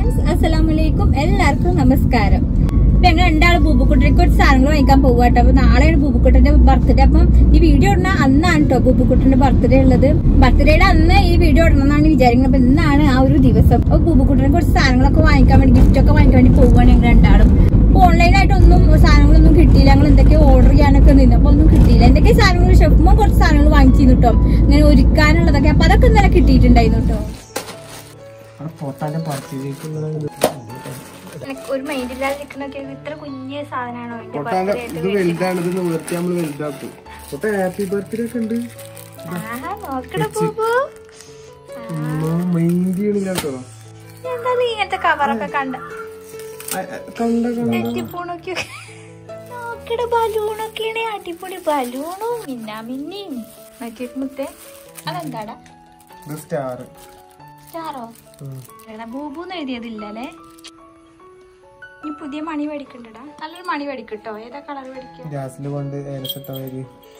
Friends അസ്സലാമലൈക്കും എല്ലാവർക്കും നമസ്കാരം ഇപ്പൊ ഞങ്ങൾ രണ്ടാള് ബൂബുക്കുട്ടിനെ കുറച്ച് സാധനങ്ങൾ വാങ്ങിക്കാൻ പോവാട്ടോ അപ്പൊ നാളെയാണ് ബൂബുക്കുട്ടന്റെ ബർത്ത്ഡേ അപ്പം ഈ വീഡിയോ ഇടുന്ന അന്നാണ് കേട്ടോ ബൂബുക്കുട്ടന്റെ ബർത്ത്ഡേ ഉള്ളത് ബർത്ത്ഡേയുടെ അന്ന് ഈ വീഡിയോ ഇടണമെന്നാണ് വിചാരിക്കുന്നത് അപ്പൊ ഇന്നാണ് ആ ഒരു ദിവസം അപ്പൊ ബൂബുക്കുട്ടനെ കുറച്ച് സാധനങ്ങളൊക്കെ വാങ്ങിക്കാൻ വേണ്ടി ഗിഫ്റ്റ് ഒക്കെ വാങ്ങിക്കാൻ വേണ്ടി പോവാണ് ഞങ്ങൾ രണ്ടാളും അപ്പൊ ഓൺലൈനായിട്ടൊന്നും സാധനങ്ങളൊന്നും കിട്ടിയില്ല ഞങ്ങൾ എന്തൊക്കെ ഓർഡർ ചെയ്യാനൊക്കെ നിന്ന് അപ്പൊ ഒന്നും കിട്ടിയില്ല എന്തൊക്കെ സാധനങ്ങൾ ഷെഫ്മോ കുറച്ച് സാധനങ്ങൾ വാങ്ങിച്ചിരുന്നു കേട്ടോ ഇങ്ങനെ ഒരുക്കാനുള്ളതൊക്കെ അപ്പൊ അതൊക്കെ ഇന്നലെ കിട്ടിയിട്ടുണ്ടായിരുന്നു കേട്ടോ പോത്താന്റെ പറച്ചിലേക്കുള്ളത് ഒരു മൈൻഡില്ലാതെ നിൽക്കണൊക്കെ ഇത്ര കുഞ്ഞ് സാധനമാണോ പൊട്ടാന്റെ ഇത് വലുതാണ് ഇത് നിവർത്തി നമ്മള് വലുതാക്കും പൊട്ട ഹാപ്പി ബർത്ത്ഡേ ഒക്കെ ഉണ്ട് നോക്കണ പൂപ്പു മൈൻഡ് ചെയ്യണില്ല കേട്ടോ എന്താ നീ ഇങ്ങനത്തെ കവറൊക്കെ കണ്ട ആ, ആ, കണ്ട കണ്ട അടിപൊളിയൊക്കെ നോക്കട ബലൂണൊക്കെയാണ് അടിപൊളി ബലൂണും മിന്നാ മിന്നിയും നോക്കിയിട്ട് മുത്തേ അതെന്താടാ ഇത് സ്റ്റാർ സ്റ്റാറോ എടാ ബൂബൂന്ന് എഴുതിയതില്ലല്ലേ നീ പുതിയ മണി മേടിക്കണ്ടടാ നല്ലൊരു മണി മേടിക്കട്ടോ ഏതാ കളർ മേടിക്കുക ഗ്യാസിൽ കൊണ്ട് ഏലസട്ട വരി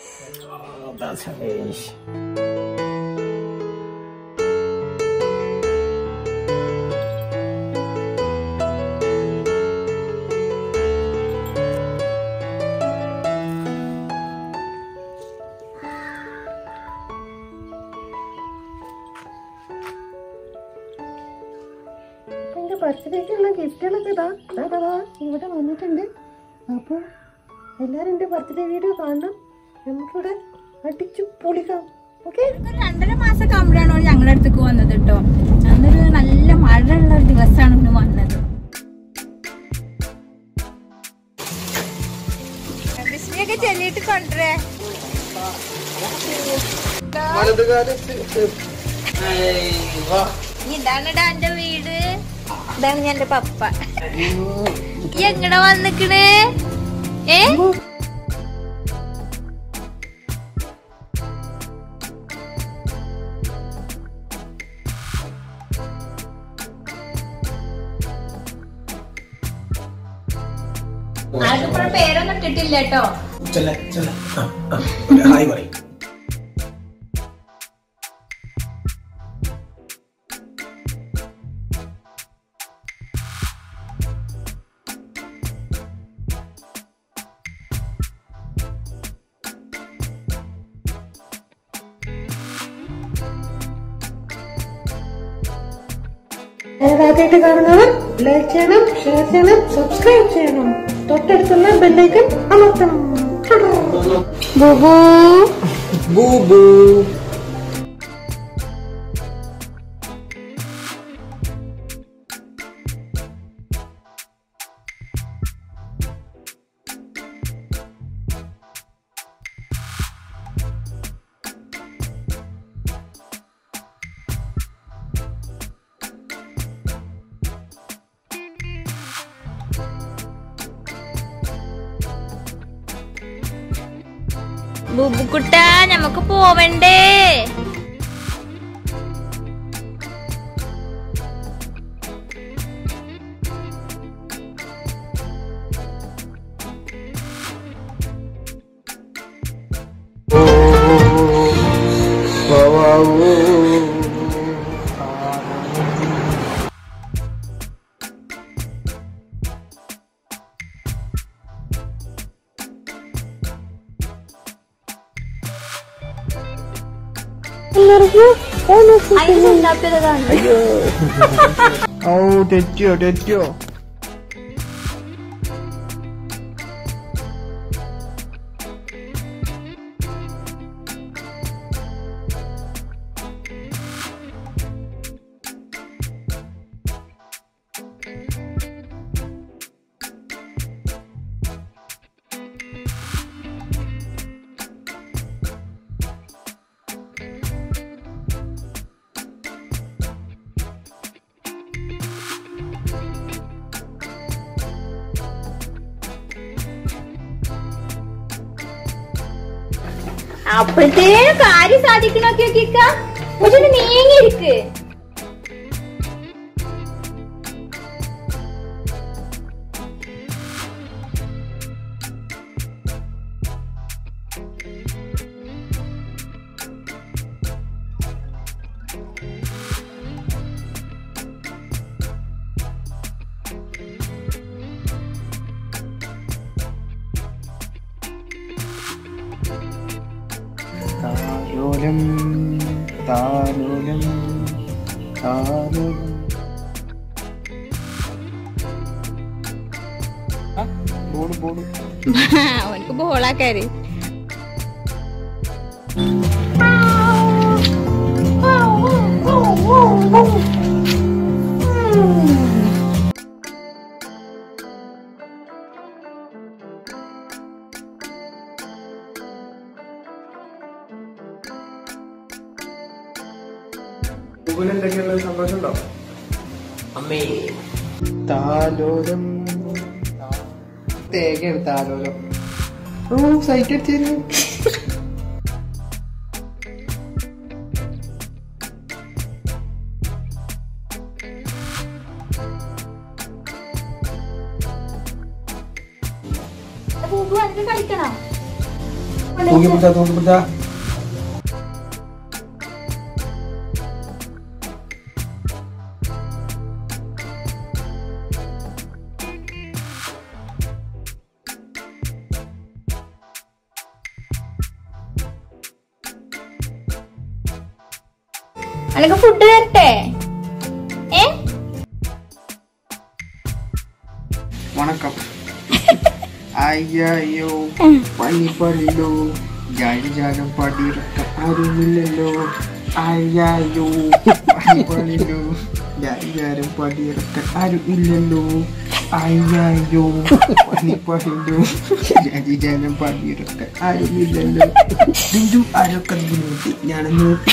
എന്റെ ബർത്ത്ഡേക്കുള്ള ഗിഫ്റ്റുകളൊക്കെ ഇതാ ദാ, ദാ, ദാ, ഇവിടെ വന്നിട്ടുണ്ട് അപ്പോൾ എല്ലാവരും എൻ്റെ ബർത്ത്ഡേ വീഡിയോ കാണണം നമുക്കിവിടെ അടിച്ചു പൊളിക്കാം ഓക്കെ ഒരു രണ്ടര മാസമൊക്കെ ആകുമ്പോഴാണ് ഞങ്ങളുടെ അടുത്തേക്ക് വന്നത് കേട്ടോ അന്നൊരു നല്ല മഴ ഉള്ള ഒരു ദിവസമാണ് ഇന്ന് വന്നത് ബിസ്മിയൊക്കെ ചെല്ലിട്ട് കൊണ്ടുവരേ ഇതാണെടാ എന്റെ വീട് ഇതാണ് ഞാൻ എന്റെ പപ്പ ഈ എങ്ങടെ വന്നിക്കണേ ഏ ആർക്കിപ്പോഴും പേരൊന്നും ഇട്ടിട്ടില്ല കേട്ടോ ഹായ് പറയും ആദ്യമായിട്ട് കാണുന്നവർ ലൈക്ക് ചെയ്യണം ഷെയർ ചെയ്യണം സബ്സ്ക്രൈബ് ചെയ്യണം തൊട്ടടുത്തുള്ള ബെല്ലൈക്കൻ അമർത്തണം ബുബു ബൂബൂ ബുബുക്കുട്ട നമുക്ക് പോവണ്ടേ ഓ തെറ്റിയോ തെറ്റിയോ അപ്പോഴത്തേനും കാര്യം സാധിക്കണൊക്കെ നോക്കിക്ക പക്ഷെ നീങ്ങി ഇരിക്ക് താലോലം താലോലം താലോലം ബോർഡ് ബോർഡ് അവനക്ക് ബോളാക്കാര് ഗൂഗിൾ എന്തൊക്കെയുള്ള സന്തോഷം ഉണ്ടോ അമ്മേ താലോലം തേങ്ങയാണ് താലോലം ഓ സൈറ്റ് അടിച്ചു കളിക്കണോ തൂക്കി പിടിച്ചാ തൂക്കി പിടിച്ചാ അല്ലെങ്കിൽ ഫുഡ് തരട്ടെ ഏ വണക്കം അയ്യോ പണി പണിലോ ജാനം പടിയിറക്ക ആരുമില്ലല്ലോ അയ്യോ പണി പണിലോ ജാനം പടിയിറക്ക ആരും ഇല്ലല്ലോ അയ്യോ പണി പണിലോ ജാനം പടിയിറക്ക ആരുമില്ലല്ലോ ബിന്ദു ആരൊക്കെ നോക്കി ഞാൻ നോക്കി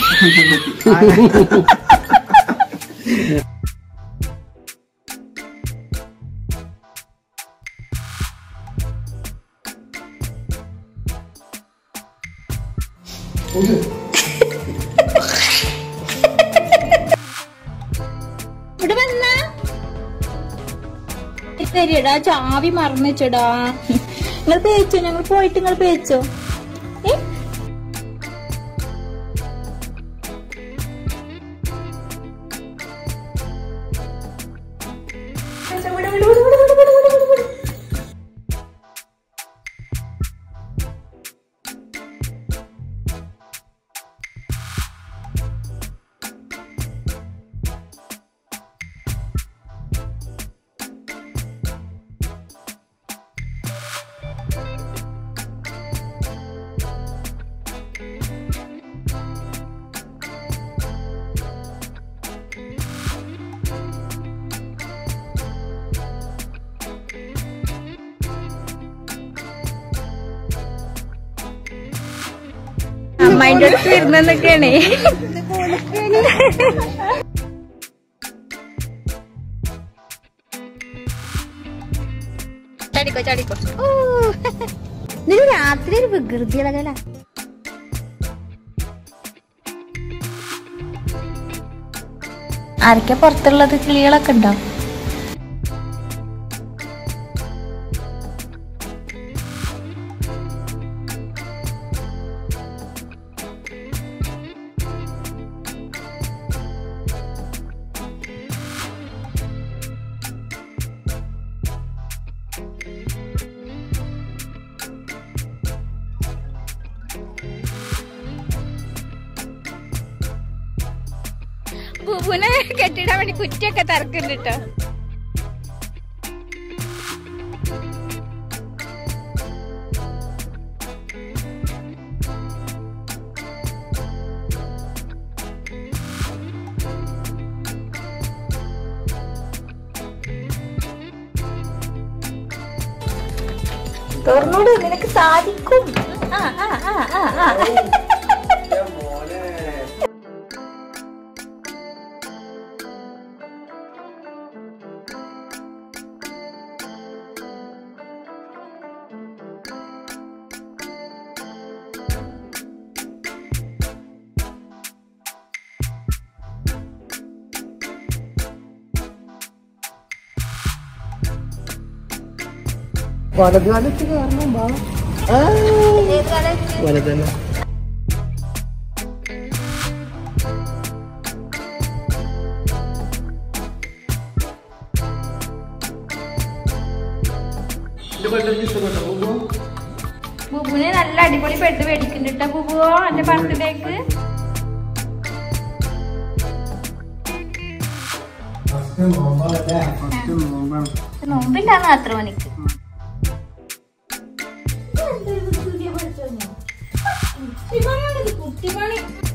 ഇവിടെ വന്ന തരിയടാ ചാവി മറന്നു വെച്ചടാ നിങ്ങൾ പേച്ചോ ഞങ്ങൾ പോയിട്ട് നിങ്ങൾ പേച്ചോ ഏ വിട്, വിട്, വിട്, വിട്, വിട്, വിട്, വിട്, വിട്. അമ്മായിന്റെ അടുത്ത് വരുന്നൊക്കെയാണേ ചാടിക്കോ ചാടിക്കോ ഓ ഇതിന് രാത്രി ഒരു വികൃതികളല്ല ആരൊക്കെ പുറത്തുള്ളത് കിളികളൊക്കെ ഉണ്ടോ ബുബുനെ കെട്ടിടാൻ വേണ്ടി കുറ്റിയൊക്കെ തറക്കുന്നുണ്ട് കേട്ടോ തുറന്നോട് നിനക്ക് സാധിക്കും ആ ആ ആ ആ ആ വലതുകാലത്ത് കാരണം വാ വലുതന്നെ ബുബുവിന് നല്ല അടിപൊളി ബെഡ് മേടിക്കുന്നുണ്ട് ബുബുവോ എന്റെ ബർത്ത്ഡേക്ക് ഫസ്റ്റ് നോമ്പാണ് നോമ്പില്ലാന്ന് അത്ര മണിക്ക് കുട്ടിമണി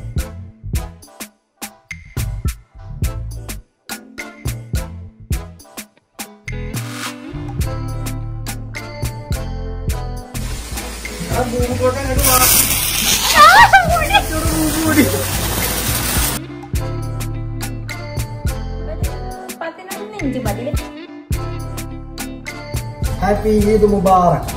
പതിനൊന്ന് ഇഞ്ച് മതി ഹാപ്പി ഈദ് മുബാറക്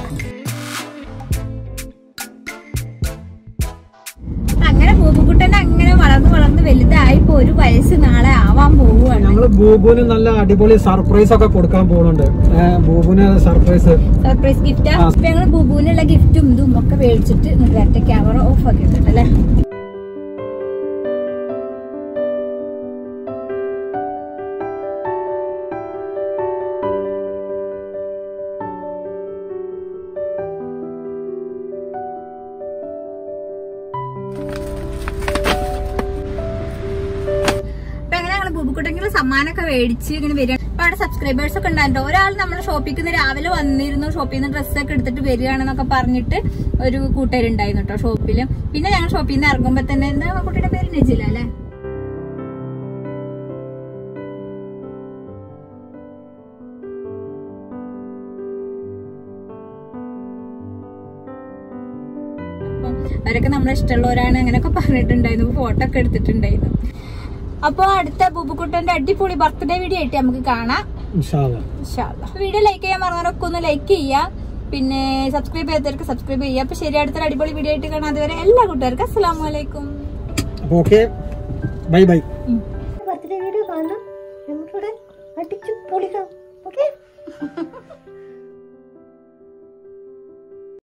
അങ്ങനെ ബൂബുക്കുട്ടൻ അങ്ങനെ വളർന്ന് വളർന്ന് വലുതായി ഇപ്പൊ ഒരു വയസ്സ് നാളെ ആവാൻ പോവുകയാണ് ഞങ്ങള് ബൂബുവിന് നല്ല അടിപൊളി സർപ്രൈസ് ഒക്കെ കൊടുക്കാൻ പോകുന്നുണ്ട് ഏ, ബൂബുവിന് സർപ്രൈസ് സർപ്രൈസ് ഗിഫ്റ്റ് ആ. അപ്പൊ ഞങ്ങള് ബുബുവിനുള്ള ഗിഫ്റ്റും ഇതും ഒക്കെ മേടിച്ചിട്ട് നേരത്തെ ക്യാമറ ഓഫ് ആക്കിയിട്ടുണ്ട് അല്ലേ അപ്പൊ അങ്ങനെ ഞങ്ങള് ബുബുക്കുട്ടെങ്കിലും സമ്മാനമൊക്കെ മേടിച്ച് ഇങ്ങനെ വരിക അപ്പൊ അവിടെ സബ്സ്ക്രൈബേഴ്സ് ഒക്കെ ഉണ്ടായിരുന്നു ഒരാൾ നമ്മളെ ഷോപ്പിൽ നിന്ന് രാവിലെ വന്നിരുന്നു ഷോപ്പിൽ നിന്ന് ഡ്രസ്സൊക്കെ എടുത്തിട്ട് വരികയാണെന്നൊക്കെ പറഞ്ഞിട്ട് ഒരു കൂട്ടുകാരുണ്ടായിരുന്നു കേട്ടോ ഷോപ്പില് പിന്നെ ഞങ്ങൾ ഷോപ്പിൽ നിന്ന് ഇറങ്ങുമ്പോ തന്നെ എന്താ ആ കുട്ടിയുടെ പേര് നജില അല്ലെ അപ്പം അവരൊക്കെ നമ്മളെ ഇഷ്ടമുള്ളവരാണ് അങ്ങനെയൊക്കെ പറഞ്ഞിട്ടുണ്ടായിരുന്നു ഫോട്ടോ ഒക്കെ എടുത്തിട്ടുണ്ടായിരുന്നു അപ്പൊ അടുത്ത ബുബുക്കുട്ടന്റെ അടിപൊളി ബർത്ത്ഡേ വീഡിയോ ആയിട്ട് നമുക്ക് കാണാം ഇൻഷാല്ല വീഡിയോ ലൈക്ക് ചെയ്യാൻ മറന്നവരൊക്കെ ഒന്ന് ലൈക്ക് ചെയ്യാം പിന്നെ സബ്സ്ക്രൈബ് ചെയ്യാത്തവർക്ക് സബ്സ്ക്രൈബ് ചെയ്യാം അപ്പൊ ശരി അടുത്തൊരു അടിപൊളി വീഡിയോ ആയിട്ട് കാണാം അതുവരെ എല്ലാ കൂട്ടുകാർക്കും അസ്സലാമു അലൈക്കും അപ്പൊ okay bye bye birthday video കാണണം നമുക്കിവിടെ അടിച്ചു പൊളിക്കാം ഓക്കെ